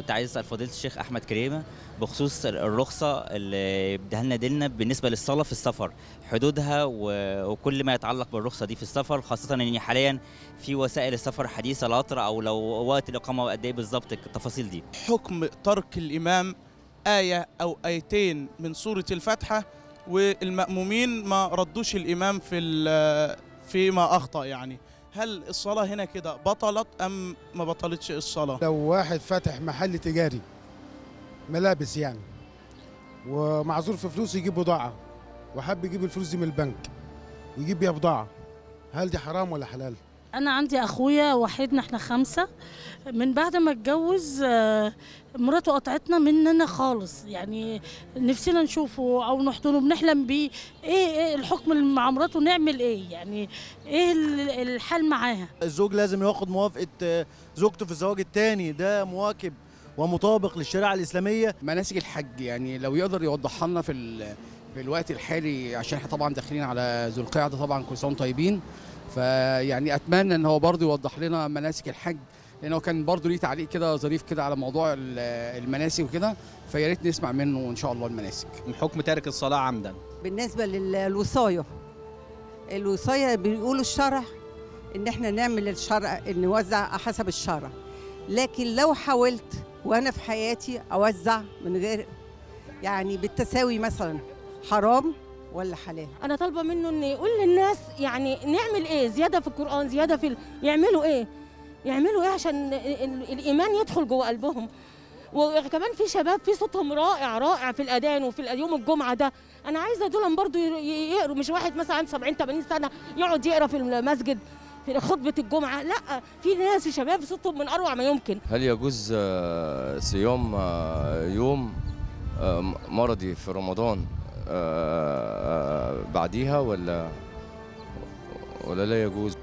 كنت عايز اسال فضيله الشيخ احمد كريمه بخصوص الرخصه اللي اداها لنا ديننا بالنسبه للصلاه في السفر حدودها و- وكل ما يتعلق بالرخصه دي في السفر خاصه ان حاليا في وسائل السفر حديثه القطر او لو وقت الاقامه قد ايه بالظبط التفاصيل دي حكم ترك الإمام آية أو آيتين من سورة الفاتحة والمأمومين ما ردوش الإمام في ال- فيما أخطأ يعني هل الصلاة هنا كده بطلت أم ما بطلتش الصلاة؟ لو واحد فاتح محل تجاري ملابس يعني ومعذور في فلوس يجيب بضاعة وحب يجيب الفلوس دي من البنك يجيب بيها بضاعة هل دي حرام ولا حلال؟ انا عندي اخويا وحيدنا احنا خمسه من بعد ما اتجوز آه، مراته قطعتنا مننا خالص يعني نفسنا نشوفه او نحضنه بنحلم بيه ايه ايه الحكم اللي مع مراته نعمل ايه يعني ايه ال- الحال معاها الزوج لازم ياخد موافقه آه، زوجته في الزواج الثاني ده مواكب ومطابق للشريعه الاسلاميه مناسك الحج يعني لو يقدر يوضحها لنا في ال- في الوقت الحالي عشان احنا طبعا داخلين على ذو القعده طبعا كل سنه وانتم طيبين فيعني اتمنى ان هو برضه يوضح لنا مناسك الحج لانه كان برضه ليه تعليق كده ظريف كده على موضوع ال- المناسك وكده فيا ريت نسمع منه ان شاء الله المناسك حكم تارك الصلاة عمدا بالنسبة للوصاية الوصاية بيقولوا الشرع إن إحنا نعمل الشرع إن نوزع حسب الشرع لكن لو حاولت وأنا في حياتي أوزع من غير يعني بالتساوي مثلا حرام ولا حلال انا طالبه منه ان يقول للناس يعني نعمل ايه زياده في القران زياده في ال... يعملوا ايه يعملوا ايه عشان ال- ال- الايمان يدخل جوه قلبهم وكمان في شباب في صوتهم رائع رائع في الاذان وفي ال- يوم الجمعه ده انا عايزه دول برضو ي- ي- يقروا مش واحد مثلا عنده 70 80 سنه يقعد يقرا في المسجد في خطبه الجمعه لا في ناس شباب صوتهم من اروع ما يمكن هل يجوز آه، صيام آه، يوم آه، مرضي في رمضان آه، آه، بعديها ولا ولا لا يجوز